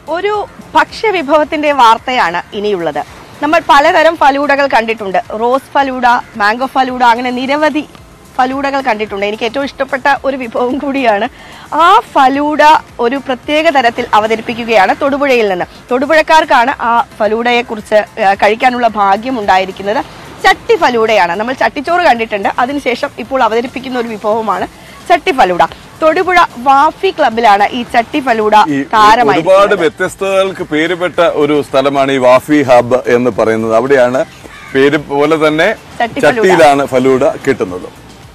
ഒരു ഭക്ഷ്യവിഭവത്തിന്റെ വാർത്തയാണ് ഇനിയുള്ളത് നമ്മൾ പലതരം ഫലൂഡകൾ കണ്ടിട്ടുണ്ട് റോസ് ഫലൂഡ മാംഗോ ഫലൂഡ അങ്ങനെ നിരവധി ഫലൂഡകൾ കണ്ടിട്ടുണ്ട് എനിക്ക് ഏറ്റവും ഇഷ്ടപ്പെട്ട ഒരു വിഭവം കൂടിയാണ് ആ ഫലൂഡ ഒരു പ്രത്യേക തരത്തിൽ അവതരിപ്പിക്കുകയാണ് തൊടുപുഴയിൽ നിന്ന് തൊടുപുഴക്കാർക്കാണ് ആ ഫലൂഡയെ കുറിച്ച് കഴിക്കാനുള്ള ഭാഗ്യം ഉണ്ടായിരിക്കുന്നത് ചട്ടി ഫലൂഡയാണ് നമ്മൾ ചട്ടിച്ചോറ് കണ്ടിട്ടുണ്ട് അതിനുശേഷം ഇപ്പോൾ അവതരിപ്പിക്കുന്ന ഒരു വിഭവമാണ് ചട്ടി ഫലൂഡ തൊടുപുഴ വാഫി ക്ലബിലാണ് ഈ ചട്ടി ഫലൂഡ ഈ ഒരുപാട് താരമായിരിക്കുന്നത് വ്യത്യസ്തതകൾക്ക് പേരുപെട്ട ഒരു സ്ഥലമാണ് ഈ വാഫി ഹബ് എന്ന് പറയുന്നത് അവിടെയാണ് പേര് പോലെ തന്നെ ചട്ടി ഫലൂഡ. ചട്ടിയിലാണ് ഫലൂഡ കിട്ടുന്നത്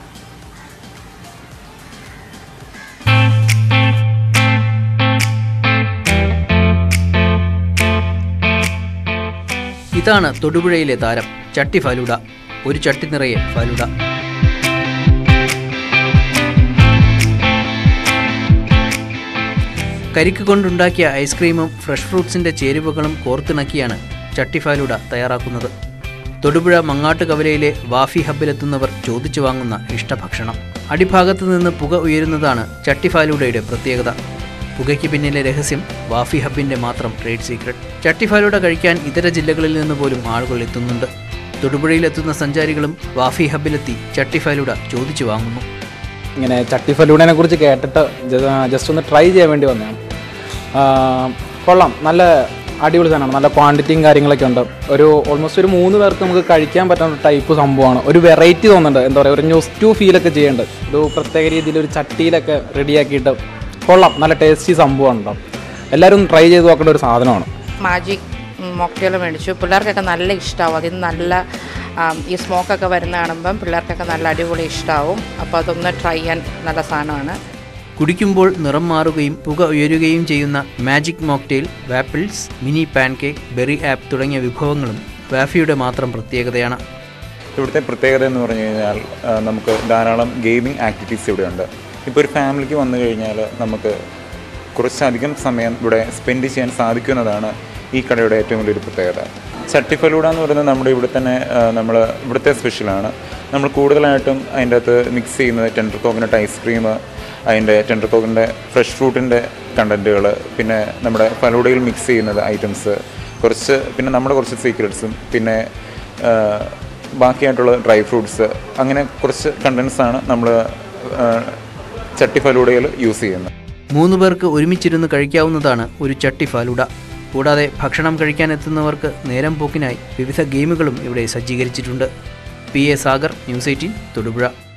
ഇതാണ് തൊടുപുഴയിലെ താരം ചട്ടി ഫലൂഡ ഒരു ചട്ടി നിറയെ ഫലൂഡ കരിക്ക് കൊണ്ടുണ്ടാക്കിയ ഐസ്ക്രീമും ഫ്രഷ് ഫ്രൂട്ട്സിന്റെ ചേരുവകളും കോർത്തിണക്കിയാണ് ചട്ടി ഫലൂഡ തയ്യാറാക്കുന്നത് തൊടുപുഴ മങ്ങാട്ട് കവലയിലെ വാഫി ഹബ്ബിലെത്തുന്നവർ ചോദിച്ചു വാങ്ങുന്ന ഇഷ്ടഭക്ഷണം അടിഭാഗത്ത് നിന്ന് പുക ഉയരുന്നതാണ് ചട്ടി ഫാലൂഡയുടെ പ്രത്യേകത പുകയ്ക്ക് പിന്നിലെ രഹസ്യം വാഫി ഹബ്ബിന്റെ മാത്രം ട്രേഡ് സീക്രട്ട് ചട്ടി ഫാലൂഡ കഴിക്കാൻ ഇതര ജില്ലകളിൽ നിന്ന് പോലും ആളുകൾ എത്തുന്നുണ്ട് തൊടുപുഴയിലെത്തുന്ന സഞ്ചാരികളും വാഫി ഹബ്ബിലെത്തി ചട്ടി ഫാലൂഡ ചോദിച്ചു വാങ്ങുന്നു ഇങ്ങനെ ചട്ടി ഫലൂണിനെ കുറിച്ച് കേട്ടിട്ട് ജസ്റ്റ് ഒന്ന് ട്രൈ ചെയ്യാൻ വേണ്ടി വന്നതാണ് കൊള്ളാം നല്ല അടിപൊളി സാധനമാണ് നല്ല ക്വാണ്ടിറ്റിയും കാര്യങ്ങളൊക്കെ ഉണ്ട് ഒരു ഓൾമോസ്റ്റ് ഒരു മൂന്ന് പേർക്ക് നമുക്ക് കഴിക്കാൻ പറ്റുന്ന ടൈപ്പ് സംഭവമാണ് ഒരു വെറൈറ്റി തോന്നുന്നുണ്ട് എന്താ പറയുക ഒരു ന്യൂസ്റ്റു ഫീലൊക്കെ ചെയ്യുന്നുണ്ട് ഒരു പ്രത്യേക രീതിയിൽ ഒരു ചട്ടിയിലൊക്കെ റെഡിയാക്കിയിട്ട് കൊള്ളാം നല്ല ടേസ്റ്റി സംഭവമാണ് കേട്ടോ എല്ലാവരും ഒന്ന് ട്രൈ ചെയ്ത് നോക്കേണ്ട ഒരു സാധനമാണ് മാജിക് മോക്ടെയിൽ മേടിച്ചു പിള്ളേർക്കൊക്കെ നല്ല ഇഷ്ടമാവും അതിന് നല്ല ആം, ഈ സ്മോക്കൊക്കെ വരുന്ന കാണുമ്പം പിള്ളേർക്കൊക്കെ നല്ല അടിപൊളി ഇഷ്ടമാവും അപ്പോൾ അതൊന്ന് ട്രൈ ചെയ്യാൻ നല്ല സാധനമാണ് കുടിക്കുമ്പോൾ നിറം മാറുകയും പുക ഉയരുകയും ചെയ്യുന്ന magic mocktail waffles mini pancake berry ആപ്പ് തുടങ്ങിയ വിഭവങ്ങളും വാഫിയുടെ മാത്രം പ്രത്യേകതയാണ് ഇവിടുത്തെ പ്രത്യേകത എന്ന് പറഞ്ഞു കഴിഞ്ഞാൽ ആ, നമുക്ക് ധാരാളം ഗെയിമിംഗ് ആക്ടിവിറ്റീസ് ഇവിടെയുണ്ട് ഇപ്പോൾ ഒരു ഫാമിലിക്ക് വന്നു കഴിഞ്ഞാൽ നമുക്ക് കുറച്ചധികം സമയം ഇവിടെ സ്പെൻഡ് ചെയ്യാൻ സാധിക്കുന്നതാണ് ഈ കടയുടെ ഏറ്റവും വലിയൊരു പ്രത്യേകത ചട്ടിഫലൂഡ എന്ന് പറയുന്നത് നമ്മുടെ ഇവിടെ തന്നെ നമ്മൾ ഇവിടുത്തെ സ്പെഷ്യലാണ് നമ്മൾ കൂടുതലായിട്ടും അതിൻ്റെ അകത്ത് മിക്സ് ചെയ്യുന്നത് ടെൻഡർ കോക്കനട്ട് ഐസ്ക്രീം അതിൻ്റെ ടെൻഡർ കോക്കൻ്റെ ഫ്രഷ് ഫ്രൂട്ടിൻ്റെ കണ്ടൻറ്റുകൾ പിന്നെ നമ്മുടെ ഫലൂഡയിൽ മിക്സ് ചെയ്യുന്നത് ഐറ്റംസ് കുറച്ച് പിന്നെ നമ്മുടെ കുറച്ച് സീക്രട്സും പിന്നെ ആ, ബാക്കിയായിട്ടുള്ള ഡ്രൈ ഫ്രൂട്ട്സ് അങ്ങനെ കുറച്ച് കണ്ടൻസ് ആണ് നമ്മൾ ചട്ടി ഫലൂഡയിൽ യൂസ് ചെയ്യുന്നത് മൂന്ന് പേർക്ക് ഒരുമിച്ചിരുന്ന് കഴിക്കാവുന്നതാണ് ഒരു ചട്ടി ഫാലൂഡ കൂടാതെ ഭക്ഷണം കഴിക്കാൻ എത്തുന്നവർക്ക് നേരം പോക്കിനായി വിവിധ ഗെയിമുകളും ഇവിടെ സജ്ജീകരിച്ചിട്ടുണ്ട് P A Sagar news eighteen Thodupuzha